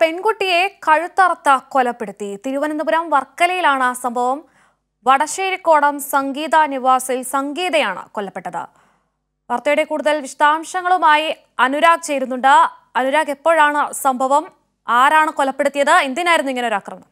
പെൺകുട്ടിയെ കഴുത്തറുത്ത കൊലപ്പെടുത്തി തിരുവനന്തപുരം വർക്കലയിലാണ് സംഭവം വടശ്ശേരിക്കോടം സംഗീത നിവാസിൽ സംഗീതയാണ് കൊല്ലപ്പെട്ടത് വാർത്തയുടെ കൂടുതൽ വിശദാംശങ്ങളുമായി അനുരാഗ് ചേരുന്നുണ്ട് അനുരാഗ് എപ്പോഴാണ് സംഭവം ആരാണ് കൊലപ്പെടുത്തിയത് എന്തിനായിരുന്നു ഇങ്ങനെ ഒരു ആക്രമണം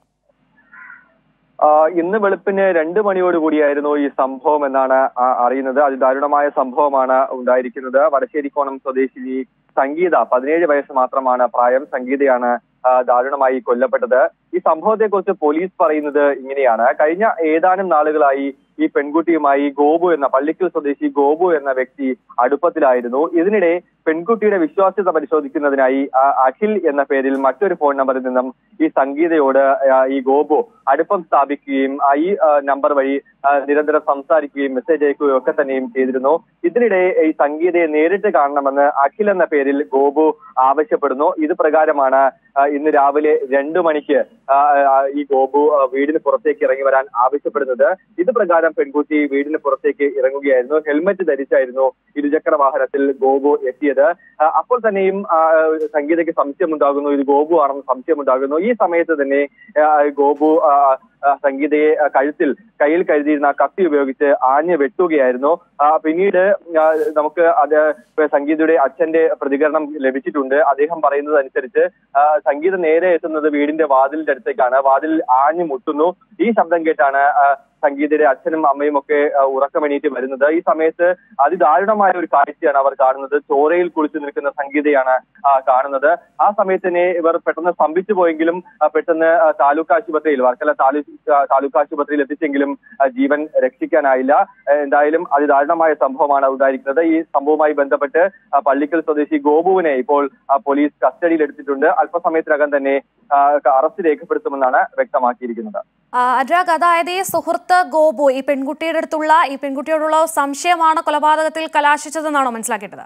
ആ, ഇന്ന് വെളുപ്പിന് രണ്ട് മണിയോടുകൂടിയായിരുന്നു ഈ സംഭവം എന്നാണ് ആ, അറിയുന്നത് അതിദാരുണമായ സംഭവമാണ് ഉണ്ടായിരിക്കുന്നത് വടശ്ശേരിക്കോണം സ്വദേശിനി സംഗീത പതിനേഴ് വയസ്സ് മാത്രമാണ് പ്രായം സംഗീതയാണ് ആ, ദാരുണമായി കൊല്ലപ്പെട്ടത് ഈ സംഭവത്തെക്കുറിച്ച് പോലീസ് പറയുന്നത് ഇങ്ങനെയാണ് കഴിഞ്ഞ ഏതാനും നാളുകളായി ഈ പെൺകുട്ടിയുമായി ഗോപു എന്ന പള്ളിക്കൽ സ്വദേശി ഗോപു എന്ന വ്യക്തി അടുപ്പത്തിലായിരുന്നു ഇതിനിടെ പെൺകുട്ടിയുടെ വിശ്വാസ്യത പരിശോധിക്കുന്നതിനായി ആ, അഖിൽ എന്ന പേരിൽ മറ്റൊരു ഫോൺ നമ്പറിൽ നിന്നും ഈ സംഗീതയോട് ആ, ഈ ഗോപു അടുപ്പം സ്ഥാപിക്കുകയും ആ ഈ ആ, നമ്പർ വഴി ആ, നിരന്തരം സംസാരിക്കുകയും മെസ്സേജ് അയക്കുകയും ഒക്കെ തന്നെയും ചെയ്തിരുന്നു ഇതിനിടെ ഈ സംഗീതയെ നേരിട്ട് കാണണമെന്ന് അഖിൽ എന്ന പേരിൽ ഗോപു ആവശ്യപ്പെടുന്നു ഇത് പ്രകാരമാണ് ആ, ഇന്ന് രാവിലെ രണ്ടു മണിക്ക് ആ, ആ, ഈ ഗോപു ആ, വീടിന് പുറത്തേക്ക് ഇറങ്ങി വരാൻ ആവശ്യപ്പെടുന്നത് ഇത് പ്രകാരം പെൺകുട്ടി വീടിന് പുറത്തേക്ക് ഇറങ്ങുകയായിരുന്നു ഹെൽമറ്റ് ധരിച്ചായിരുന്നു ഇരുചക്ര വാഹനത്തിൽ ഗോപു എത്തിയത് ആ, അപ്പോൾ തന്നെയും ആ, സംഗീതയ്ക്ക് സംശയമുണ്ടാകുന്നു ഇത് ഗോപു ആണെന്ന് സംശയമുണ്ടാകുന്നു ഈ സമയത്ത് തന്നെ ആ, ഗോപു ആ, ആ, സംഗീതയെ ആ, കഴുത്തിൽ കയ്യിൽ കരുതിയിരുന്ന കത്തി ഉപയോഗിച്ച് ആഞ്ഞ് വെട്ടുകയായിരുന്നു ആ, പിന്നീട് ആ, നമുക്ക് അത് സംഗീതയുടെ അച്ഛന്റെ പ്രതികരണം ലഭിച്ചിട്ടുണ്ട് അദ്ദേഹം പറയുന്നത് അനുസരിച്ച് ആ, സംഗീത നേരെ എത്തുന്നത് വീടിന്റെ വാതിലിന്റെ അടുത്തേക്കാണ് വാതിൽ ആഞ്ഞു മുട്ടുന്നു ഈ ശബ്ദം കേട്ടാണ് ആ, സംഗീതയുടെ അച്ഛനും അമ്മയും ഒക്കെ ആ, ഉറക്കമെണീറ്റ് വരുന്നത് ഈ സമയത്ത് അതിദാരുണമായ ഒരു കാഴ്ചയാണ് അവർ കാണുന്നത് ചോരയിൽ കുളിച്ചു നിൽക്കുന്ന സംഗീതയാണ് ആ, കാണുന്നത് ആ സമയത്ത് തന്നെ ഇവർ പെട്ടെന്ന് സ്തംഭിച്ചു പോയെങ്കിലും ആ, പെട്ടെന്ന് ആ, താലൂക്ക് ആശുപത്രിയിൽ വർക്കല താലൂക്ക് ആ, താലൂക്ക് ആശുപത്രിയിൽ എത്തിച്ചെങ്കിലും ആ, ജീവൻ രക്ഷിക്കാനായില്ല ആ, എന്തായാലും അതിദാരുണമായ സംഭവമാണ് ഉണ്ടായിരിക്കുന്നത് ഈ സംഭവവുമായി ബന്ധപ്പെട്ട് ആ, പള്ളിക്കൽ സ്വദേശി ഗോപുവിനെ ഇപ്പോൾ ആ, പോലീസ് കസ്റ്റഡിയിൽ എടുത്തിട്ടുണ്ട് അല്പസമയത്തിനകം തന്നെ ആ, അറസ്റ്റ് രേഖപ്പെടുത്തുമെന്നാണ് വ്യക്തമാക്കിയിരിക്കുന്നത് ആ, അനുരാഗ് അതായത് ഈ സുഹൃത്ത് ഗോപു ഈ പെൺകുട്ടിയുടെ അടുത്തുള്ള ഈ പെൺകുട്ടിയോടുള്ള സംശയമാണ് കൊലപാതകത്തിൽ കലാശിച്ചതെന്നാണോ മനസ്സിലാക്കേണ്ടത്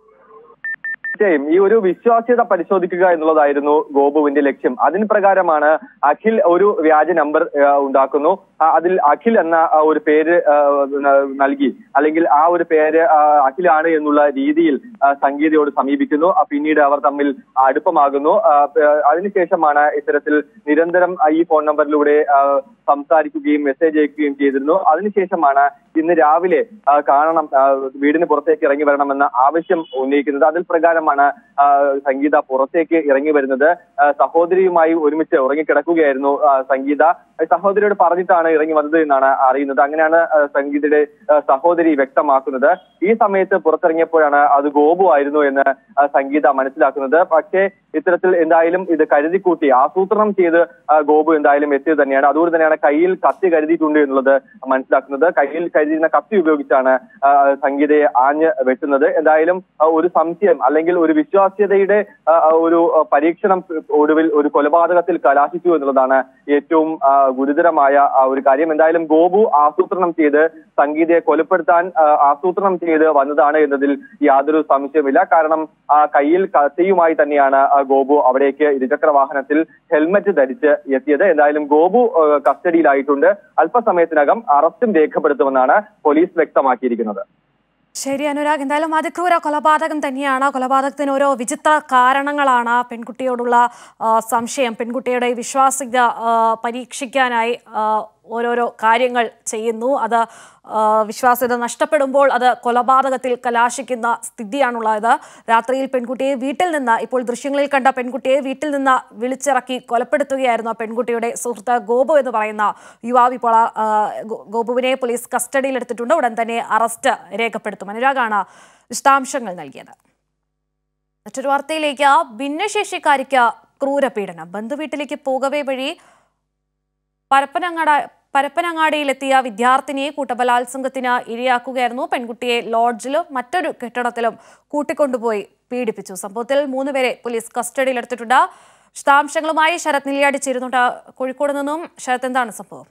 തീർച്ചയായും ഈ ഒരു വിശ്വാസ്യത പരിശോധിക്കുക എന്നുള്ളതായിരുന്നു ഗോപുവിന്റെ ലക്ഷ്യം അതിന് പ്രകാരമാണ് അഖിൽ ഒരു വ്യാജ നമ്പർ ആ, ഉണ്ടാക്കുന്നു ആ, അതിൽ അഖിൽ എന്ന ആ, ഒരു പേര് ആ, ന- നൽകി അല്ലെങ്കിൽ ആ ഒരു പേര് ആ, അഖിലാണ് എന്നുള്ള രീതിയിൽ ആ, സംഗീതയോട് സമീപിക്കുന്നു ആ, പിന്നീട് അവർ തമ്മിൽ അടുപ്പമാകുന്നു ആ, പ- അതിനുശേഷമാണ് ഇത്തരത്തിൽ നിരന്തരം ആ, ഈ ഫോൺ നമ്പറിലൂടെ ആ, സംസാരിക്കുകയും മെസ്സേജ് അയക്കുകയും ചെയ്തിരുന്നു അതിനുശേഷമാണ് ഇന്ന് രാവിലെ ആ, കാണണം ആ, വീടിന് പുറത്തേക്ക് ഇറങ്ങി വരണമെന്ന ആവശ്യം ഉന്നയിക്കുന്നത് അതിൽ പ്രകാരമാണ് ആ, സംഗീത പുറത്തേക്ക് ഇറങ്ങി വരുന്നത് ആ, സഹോദരിയുമായി ഒരുമിച്ച് ഉറങ്ങിക്കിടക്കുകയായിരുന്നു ആ, സംഗീത സഹോദരിയോട് പറഞ്ഞിട്ടാണ് ഇറങ്ങി വന്നത് എന്നാണ് അറിയുന്നത് അങ്ങനെയാണ് ആ, സംഗീതയുടെ ആ, സഹോദരി വ്യക്തമാക്കുന്നത് ഈ സമയത്ത് പുറത്തിറങ്ങിയപ്പോഴാണ് അത് ഗോപു ആയിരുന്നു എന്ന് ആ, സംഗീത മനസ്സിലാക്കുന്നത് പക്ഷേ ഇത്തരത്തിൽ എന്തായാലും ഇത് കരുതിക്കൂട്ടി ആസൂത്രണം ചെയ്ത് ആ, ഗോപു എന്തായാലും എത്തിയത് തന്നെയാണ് അതുകൊണ്ട് തന്നെയാണ് കയ്യിൽ കത്തി കരുതിയിട്ടുണ്ട് എന്നുള്ളത് മനസ്സിലാക്കുന്നത് കയ്യിൽ കരുതിയിരുന്ന കത്തി ഉപയോഗിച്ചാണ് ആ, സംഗീതയെ ആഞ്ഞ് വെട്ടുന്നത് എന്തായാലും ആ, ഒരു സംശയം അല്ലെങ്കിൽ ഒരു വിശ്വാസ്യതയുടെ ആ, ആ, ഒരു ആ, പരീക്ഷണം ഒടുവിൽ ഒരു കൊലപാതകത്തിൽ കലാശിച്ചു എന്നുള്ളതാണ് ഏറ്റവും ആ, ഗുരുതരമായ ആ, ഒരു കാര്യം എന്തായാലും ഗോപു ആസൂത്രണം ചെയ്ത് സംഗീതയെ കൊലപ്പെടുത്താൻ ആ, ആസൂത്രണം ചെയ്ത് വന്നതാണ് എന്നതിൽ യാതൊരു സംശയമില്ല കാരണം ആ കയ്യിൽ കത്തിയുമായി തന്നെയാണ് ആ, ഗോപു അവിടേക്ക് ഇരുചക്ര വാഹനത്തിൽ ഹെൽമറ്റ് ധരിച്ച് എത്തിയത് എന്തായാലും ഗോപു ആ, കസ്റ്റഡിയിലായിട്ടുണ്ട് അല്പസമയത്തിനകം അറസ്റ്റും രേഖപ്പെടുത്തുമെന്നാണ് പോലീസ് വ്യക്തമാക്കിയിരിക്കുന്നത് ശരി അനുരാഗ് എന്തായാലും അതിക്രൂര കൊലപാതകം തന്നെയാണ് കൊലപാതകത്തിന് ഓരോ വിചിത്ര കാരണങ്ങളാണ് പെൺകുട്ടിയോടുള്ള ആ, സംശയം പെൺകുട്ടിയുടെ വിശ്വാസ്യത ആ, പരീക്ഷിക്കാനായി ആ, ഓരോരോ കാര്യങ്ങൾ ചെയ്യുന്നു അത് ആ, വിശ്വാസ്യത നഷ്ടപ്പെടുമ്പോൾ അത് കൊലപാതകത്തിൽ കലാശിക്കുന്ന സ്ഥിതിയാണുള്ളത് രാത്രിയിൽ പെൺകുട്ടിയെ വീട്ടിൽ നിന്ന് ഇപ്പോൾ ദൃശ്യങ്ങളിൽ കണ്ട പെൺകുട്ടിയെ വീട്ടിൽ നിന്ന് വിളിച്ചിറക്കി കൊലപ്പെടുത്തുകയായിരുന്നു ആ പെൺകുട്ടിയുടെ സുഹൃത്ത് ഗോപു എന്ന് പറയുന്ന യുവാവ് ഇപ്പോൾ ആ, ഗോ- ഗോപുവിനെ പോലീസ് കസ്റ്റഡിയിലെടുത്തിട്ടുണ്ട് ഉടൻ തന്നെ അറസ്റ്റ് രേഖപ്പെടുത്തും അനുരാഗാണ് വിശദാംശങ്ങൾ നൽകിയത് മറ്റൊരു വാർത്തയിലേക്ക് ഭിന്നശേഷിക്കാരിക്ക് ക്രൂരപീഡനം ബന്ധുവീട്ടിലേക്ക് പോകവേ വഴി പരപ്പനങ്ങാട പരപ്പനങ്ങാടിയിലെത്തിയ വിദ്യാർത്ഥിനിയെ കൂട്ടബലാത്സംഗത്തിന് ഇരയാക്കുകയായിരുന്നു പെൺകുട്ടിയെ ലോഡ്ജിലും മറ്റൊരു കെട്ടിടത്തിലും കൂട്ടിക്കൊണ്ടുപോയി പീഡിപ്പിച്ചു സംഭവത്തിൽ മൂന്നുപേരെ പോലീസ് കസ്റ്റഡിയിലെടുത്തിട്ടുണ്ട് വിശദാംശങ്ങളുമായി ശരത് നിലയാടി ചേരുന്നുണ്ട് കോഴിക്കോട് നിന്നും ശരത് എന്താണ് സംഭവം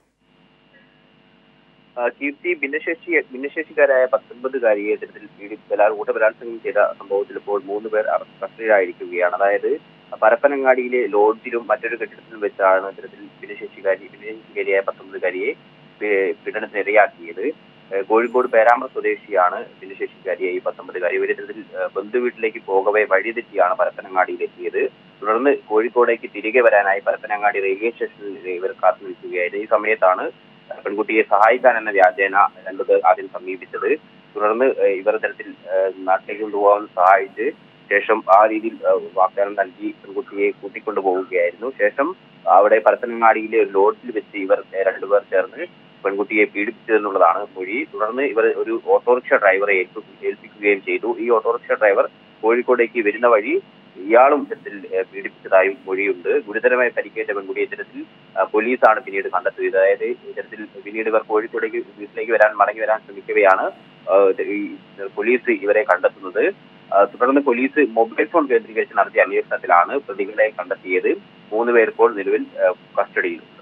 ആ, കീർത്തി ഭിന്നശേഷി ഭിന്നശേഷിക്കാരായ പത്തൊൻപതുകാരിയെ ഇത്തരത്തിൽ പീഡി ബലാ കൂട്ടബലാത്സംഗം ചെയ്ത സംഭവത്തിൽ ഇപ്പോൾ മൂന്ന് പേർ അറസ്റ്റ് കസ്റ്റഡിയിലായിരിക്കുകയാണ് അതായത് പരപ്പനങ്ങാടിയിലെ ലോഡ്ജിലും മറ്റൊരു കെട്ടിടത്തിലും വെച്ചാണ് ഇത്തരത്തിൽ ഭിന്നശേഷിക്കാരി ഭിന്നശേഷിക്കാരിയായ പത്തൊമ്പതുകാരിയെ പീ- പീഡനത്തിന് ഇരയാക്കിയത് ഏഹ് കോഴിക്കോട് പേരാമ്പ്ര സ്വദേശിയാണ് ഭിന്നശേഷിക്കാരിയായ ഈ പത്തൊമ്പതുകാരി ഇവരിത്തരത്തിൽ ബന്ധുവീട്ടിലേക്ക് പോകവേ വഴി തെറ്റിയാണ് പരപ്പനങ്ങാടിയിൽ എത്തിയത് തുടർന്ന് കോഴിക്കോടേക്ക് തിരികെ വരാനായി പരപ്പനങ്ങാടി റെയിൽവേ സ്റ്റേഷനിൽ ഇവർ കാത്തു നിൽക്കുകയായിരുന്നു ഈ സമയത്താണ് പെൺകുട്ടിയെ സഹായിക്കാൻ എന്ന വ്യാജേന രണ്ടുപേർ ആദ്യം സമീപിച്ചത് തുടർന്ന് ഏഹ് ഇവർ തരത്തിൽ ഏഹ് നാട്ടിലേക്ക് കൊണ്ടുപോകാൻ സഹായിച്ച് ശേഷം ആ രീതിയിൽ ഏഹ് വാഗ്ദാനം നൽകി പെൺകുട്ടിയെ കൂട്ടിക്കൊണ്ടു പോവുകയായിരുന്നു ശേഷം അവിടെ പരപ്പനങ്ങാടിയിലെ ഒരു ലോഡ്ജിൽ വെച്ച് ഇവർ ഏഹ് രണ്ടുപേർ ചേർന്ന് പെൺകുട്ടിയെ പീഡിപ്പിച്ചതെന്നുള്ളതാണ് മൊഴി തുടർന്ന് ഇവർ ഒരു ഓട്ടോറിക്ഷ ഡ്രൈവറെ ഏൽപ്പി- ഏൽപ്പിക്കുകയും ചെയ്തു ഈ ഓട്ടോറിക്ഷ ഡ്രൈവർ കോഴിക്കോടേക്ക് വരുന്ന വഴി ഇയാളും ഇത്തരത്തിൽ ഏഹ് പീഡിപ്പിച്ചതായും മൊഴിയുണ്ട് ഗുരുതരമായി പരിക്കേറ്റ പെൺകുട്ടിയെ ഇത്തരത്തിൽ ആ, പോലീസാണ് പിന്നീട് കണ്ടെത്തിയത് അതായത് ഇത്തരത്തിൽ പിന്നീട് ഇവർ കോഴിക്കോടേക്ക് വീട്ടിലേക്ക് വരാൻ മടങ്ങി വരാൻ ശ്രമിക്കവെയാണ് ആ, ഇത് ഈ പോലീസ് ഇവരെ കണ്ടെത്തുന്നത് ആ, തുടർന്ന് പോലീസ് മൊബൈൽ ഫോൺ കേന്ദ്രീകരിച്ച് നടത്തിയ അന്വേഷണത്തിലാണ് പ്രതികളെ കണ്ടെത്തിയത് മൂന്ന് പേർ ഇപ്പോൾ നിലവിൽ ആ, കസ്റ്റഡിയിൽ